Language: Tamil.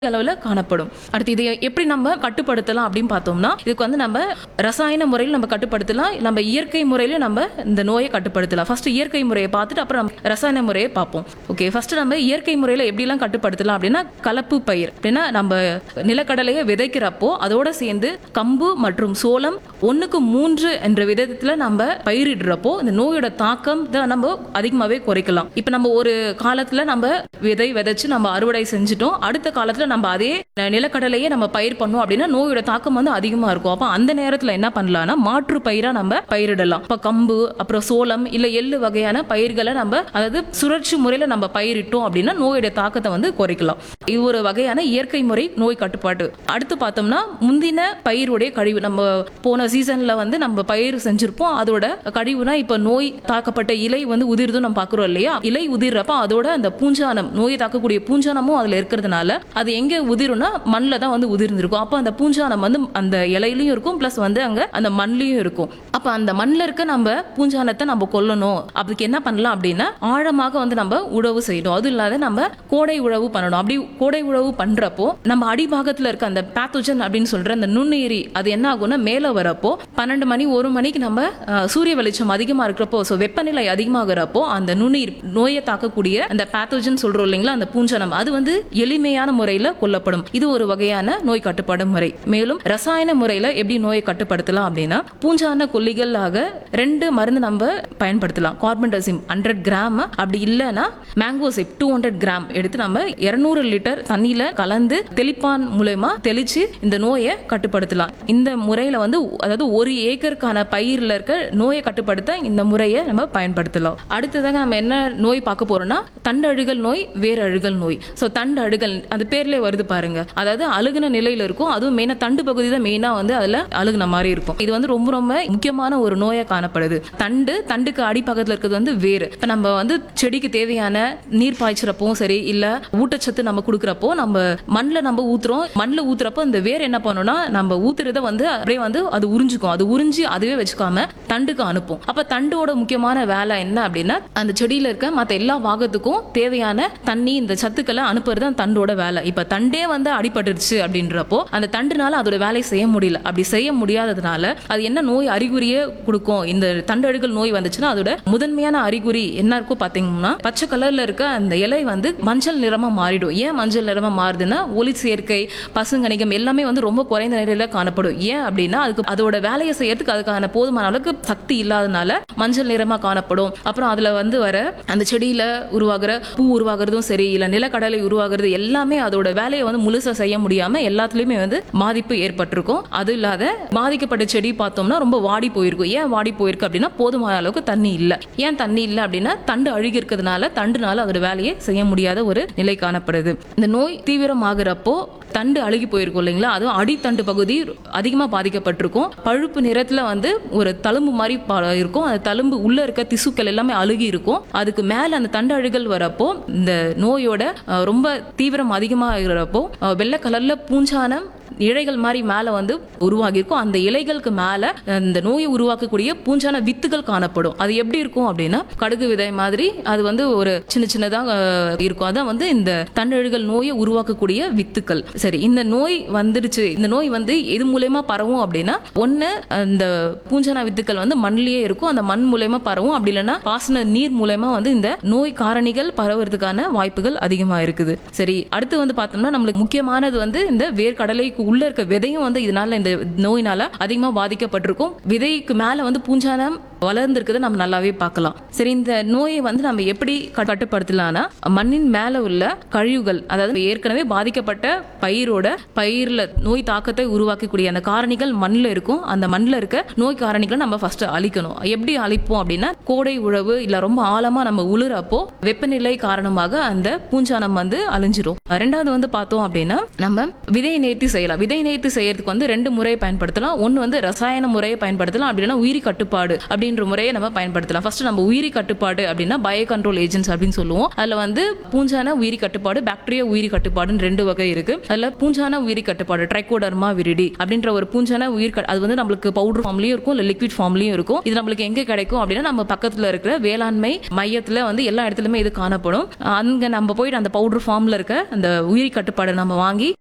அளவுல காணப்படும் அடுத்து இதை எப்படி நம்ம கட்டுப்படுத்தலாம் அப்படின்னு பார்த்தோம்னா இதுக்கு வந்து நம்ம ரசாயன முறையில் நம்ம கட்டுப்படுத்தலாம் நம்ம இயற்கை முறையில நம்ம இந்த நோயை கட்டுப்படுத்தலாம் ஃபர்ஸ்ட் இயற்கை முறையை பார்த்துட்டு அப்புறம் நம்ம ரசாயன முறையை பார்ப்போம் ஓகே ஃபர்ஸ்ட் நம்ம இயற்கை முறையில எப்படிலாம் கட்டுப்படுத்தலாம் அப்படின்னா கலப்பு பயிர் அப்படின்னா நம்ம நிலக்கடலையை விதைக்கிறப்போ அதோட சேர்ந்து கம்பு மற்றும் சோளம் ஒண்ணுக்கு மூன்று என்ற விதத்துல நம்ம பயிரிடுறப்போ இந்த நோயோட தாக்கம் தான் நம்ம அதிகமாவே குறைக்கலாம் இப்ப நம்ம ஒரு காலத்துல நம்ம விதை விதைச்சு நம்ம அறுவடை செஞ்சுட்டோம் அடுத்த காலத்துல நம்ம அதே நிலக்கடலையே நம்ம பயிர் பண்ணோம் அப்படின்னா நோயோட தாக்கம் வந்து அதிகமா இருக்கும் அப்ப அந்த நேரத்துல என்ன பண்ணலாம்னா மாற்று பயிரா நம்ம பயிரிடலாம் இப்ப கம்பு அப்புறம் சோளம் இல்ல எள்ளு வகையான பயிர்களை நம்ம அதாவது சுழற்சி முறையில நம்ம பயிரிட்டோம் அப்படின்னா நோயோட தாக்கத்தை வந்து குறைக்கலாம் இது ஒரு வகையான இயற்கை முறை நோய் கட்டுப்பாடு அடுத்து பார்த்தோம்னா முந்தின பயிருடைய கழிவு நம்ம போன சீசன்ல வந்து நம்ம பயிர் செஞ்சிருப்போம் அதோட கழிவுனா இப்ப நோய் தாக்கப்பட்ட இலை வந்து உதிர்தும் நம்ம பாக்குறோம் இல்லையா இலை உதிர்றப்ப அதோட அந்த பூஞ்சானம் நோயை தாக்கக்கூடிய பூஞ்சானமும் அதுல இருக்கிறதுனால அது எங்க உதிரும்னா மண்ணில் தான் வந்து உதிர்ந்திருக்கும் அப்போ அந்த பூஞ்சானம் வந்து அந்த இலையிலயும் இருக்கும் ப்ளஸ் வந்து அங்க அந்த மண்ணிலையும் இருக்கும் அப்ப அந்த மண்ணில் இருக்க நம்ம பூஞ்சானத்தை நம்ம கொல்லணும் அதுக்கு என்ன பண்ணலாம் அப்படின்னா ஆழமாக வந்து நம்ம உழவு செய்யணும் அது இல்லாத நம்ம கோடை உழவு பண்ணணும் அப்படி கோடை உழவு பண்றப்போ நம்ம அடிபாகத்துல இருக்க அந்த பேத்தோஜன் அப்படின்னு சொல்ற அந்த நுண்ணுயிரி அது என்ன ஆகும்னா மேல வரப்போ பன்னெண்டு மணி ஒரு மணிக்கு நம்ம அஹ், சூரிய வெளிச்சம் அதிகமா இருக்கிறப்போ ஸோ வெப்பநிலை அதிகமாகிறப்போ அந்த நுண்ணுயிர் நோயை தாக்கக்கூடிய அந்த பேத்தோஜன் சொல்றோம் இல்லைங்களா அந்த பூஞ்சனம் அது வந்து எளிமையான முறையில கொல்லப்படும் இது ஒரு வகையான நோய் கட்டுப்பாடு முறை மேலும் ரசாயன முறையில எப்படி நோயை கட்டுப்படுத்தலாம் அப்படின்னா பூஞ்சான கொல்லிகளாக ரெண்டு மருந்து நம்ம பயன்படுத்தலாம் கார்பன்டசிம் ஹண்ட்ரட் கிராம் அப்படி இல்லைன்னா மேங்கோசிப் டூ ஹண்ட்ரட் கிராம் எடுத்து நம்ம இருநூறு லிட்டர் தண்ணியில கலந்து தெளிப்பான் மூலயமா தெளிச்சு இந்த நோயை கட்டுப்படுத்தலாம் இந்த முறையில வந்து அதாவது ஒரு ஏக்கருக்கான பயிர்ல இருக்க நோயை கட்டுப்படுத்த இந்த முறையை நம்ம பயன்படுத்தலாம் அடுத்ததாக நம்ம என்ன நோய் பார்க்க போறோம்னா தண்டு அழுகல் நோய் வேறு அழுகல் நோய் ஸோ தண்டு அழுகல் அது பேர்லேயே வருது பாருங்க அதாவது அழுகுன நிலையில இருக்கும் அதுவும் மெயினா தண்டு பகுதி தான் மெயினா வந்து அதுல அழுகுன மாதிரி இருக்கும் இது வந்து ரொம்ப ரொம்ப முக்கியமான ஒரு நோயா காணப்படுது தண்டு தண்டுக்கு அடிப்பக்கத்துல இருக்கிறது வந்து வேறு இப்ப நம்ம வந்து செடிக்கு தேவையான நீர் பாய்ச்சறப்பவும் சரி இல்ல ஊட்டச்சத்து நம்ம கொடுக்குறப்போ நம்ம மண்ணில் நம்ம ஊத்துறோம் மண்ணில் ஊத்துறப்போ இந்த வேர் என்ன பண்ணும்னா நம்ம ஊத்துறத வந்து அப்படியே வந்து அது உறிஞ்சுக்கும் அது உறிஞ்சி அதுவே வச்சுக்காம தண்டுக்கு அனுப்பும் அப்ப தண்டோட முக்கியமான வேலை என்ன அப்படின்னா அந்த செடியில இருக்க மத்த எல்லா பாகத்துக்கும் தேவையான தண்ணி இந்த சத்துக்களை அனுப்புறது அந்த தண்டோட வேலை இப்ப தண்டே வந்து அடிபட்டுருச்சு அப்படின்றப்போ அந்த தண்டுனால அதோட வேலையை செய்ய முடியல அப்படி செய்ய முடியாததுனால அது என்ன நோய் அறிகுறியை கொடுக்கும் இந்த தண்டழுகல் நோய் வந்துச்சுன்னா அதோட முதன்மையான அறிகுறி என்ன இருக்கும் பாத்தீங்கன்னா பச்சை கலர்ல இருக்க அந்த இலை வந்து மஞ்சள் நிறமா மாறிடும் ஏன் மஞ்சள் நிறமா மாறுதுன்னா ஒளி சேர்க்கை பசுங்கணிகம் எல்லாமே வந்து ரொம்ப குறைந்த நிலையில காணப்படும் ஏன் அப்படின்னா அதுக்கு அதோட வேலையை செய்யறதுக்கு அதுக்கான போதுமான அளவுக்கு சக்தி இல்லாதனால மஞ்சள் நிறமா காணப்படும் அப்புறம் அதுல வந்து வர அந்த செடியில உருவாகிற பூ உருவாகிறதும் சரி இல்ல நிலக்கடலை உருவாகிறது எல்லாமே அதோட வேலையை வந்து முழுசா செய்ய முடியாம எல்லாத்துலயுமே வந்து பாதிப்பு ஏற்பட்டிருக்கும் அது இல்லாத பாதிக்கப்பட்ட செடி பார்த்தோம்னா ரொம்ப வாடி போயிருக்கும் ஏன் வாடி போயிருக்கு அப்படின்னா போதுமான அளவுக்கு தண்ணி இல்ல ஏன் தண்ணி இல்ல அப்படின்னா தண்டு அழுகி இருக்கிறதுனால தண்டுனால அதோட வேலையை செய்ய முடியாத ஒரு நிலை காணப்படுது இந்த நோய் தீவிரமாகிறப்போ தண்டு அழுகி போயிருக்கும் இல்லைங்களா அதுவும் அடித்தண்டு பகுதி அதிகமாக பாதிக்கப்பட்டிருக்கும் பழுப்பு நிறத்தில் வந்து ஒரு தழும்பு மாதிரி பா- இருக்கும் அந்த தழும்பு உள்ள இருக்க திசுக்கள் எல்லாமே அழுகி இருக்கும் அதுக்கு மேலே அந்த தண்டு அழுகல் வரப்போ இந்த நோயோட அஹ், ரொம்ப தீவிரம் அதிகமாக இருக்கிறப்போ அஹ், வெள்ளை கலர்ல பூஞ்சானம் இழைகள் மாதிரி மேலே வந்து உருவாகி இருக்கும் அந்த இலைகளுக்கு மேலே இந்த நோயை உருவாக்கக்கூடிய பூஞ்சான வித்துகள் காணப்படும் அது எப்படி இருக்கும் அப்படின்னா கடுகு விதை மாதிரி அது வந்து ஒரு சின்ன சின்னதாக இருக்கும் அதான் வந்து இந்த தண்டழுகல் நோயை உருவாக்கக்கூடிய வித்துக்கள் சரி இந்த நோய் வந்துடுச்சு இந்த நோய் வந்து எது மூலயமா பரவும் அப்படின்னா ஒன்று அந்த பூஞ்சான வித்துக்கள் வந்து மண்ணிலேயே இருக்கும் அந்த மண் மூலயமா பரவும் அப்படி இல்லைன்னா பாசன நீர் மூலயமா வந்து இந்த நோய் காரணிகள் பரவுறதுக்கான வாய்ப்புகள் அதிகமா இருக்குது சரி அடுத்து வந்து பார்த்தோம்னா நம்மளுக்கு முக்கியமானது வந்து இந்த வேர்க்கடலைக்கு உள்ள இருக்க விதையும் வந்து இதனால இந்த நோயினால அதிகமா பாதிக்கப்பட்டிருக்கும் விதைக்கு மேல வந்து பூஞ்சானம் வளர்ந்துருக்குதை நம்ம நல்லாவே பார்க்கலாம் சரி இந்த நோயை வந்து நம்ம எப்படி க- கட்டுப்படுத்தலாம்னா மண்ணின் மேல உள்ள கழிவுகள் அதாவது ஏற்கனவே பாதிக்கப்பட்ட பயிரோட பயிர்ல நோய் தாக்கத்தை உருவாக்கக்கூடிய அந்த காரணிகள் மண்ணில் இருக்கும் அந்த மண்ணில் இருக்க நோய் காரணிகளை நம்ம ஃபர்ஸ்ட் அழிக்கணும் எப்படி அழிப்போம் அப்படின்னா கோடை உழவு இல்ல ரொம்ப ஆழமா நம்ம உழுறப்போ வெப்பநிலை காரணமாக அந்த பூஞ்சானம் வந்து அழிஞ்சிரும் ரெண்டாவது வந்து பார்த்தோம் அப்படின்னா நம்ம விதை நேர்த்தி செய்யலாம் விதை நேர்த்தி செய்யறதுக்கு வந்து ரெண்டு முறை பயன்படுத்தலாம் ஒன்னு வந்து ரசாயன முறையை பயன்படுத்தலாம் அப்படி இல்லைன்னா உயிரி கட்டுப்பாடு அப்படின்னு அப்படின்ற முறையை நம்ம பயன்படுத்தலாம் ஃபர்ஸ்ட் நம்ம உயிரி கட்டுப்பாடு அப்படின்னா பயோ கண்ட்ரோல் ஏஜென்ட்ஸ் அப்படின்னு சொல்லுவோம் அதுல வந்து பூஞ்சான உயிரி கட்டுப்பாடு பாக்டீரியா உயிரி கட்டுப்பாடுன்னு ரெண்டு வகை இருக்கு அதுல பூஞ்சான உயிரி கட்டுப்பாடு ட்ரைகோடர்மா விரிடி அப்படின்ற ஒரு பூஞ்சான உயிர் கட்- அது வந்து நம்மளுக்கு பவுடர் ஃபார்ம்லயும் இருக்கும் இல்ல லிக்விட் ஃபார்ம்லயும் இருக்கும் இது நம்மளுக்கு எங்க கிடைக்கும் அப்படின்னா நம்ம பக்கத்துல இருக்கிற வேளாண்மை மையத்துல வந்து எல்லா இடத்துலயுமே இது காணப்படும் அங்க நம்ம போயிட்டு அந்த பவுடர் ஃபார்ம்ல இருக்க அந்த உயிரி கட்டுப்பாடை நம்ம வாங்கி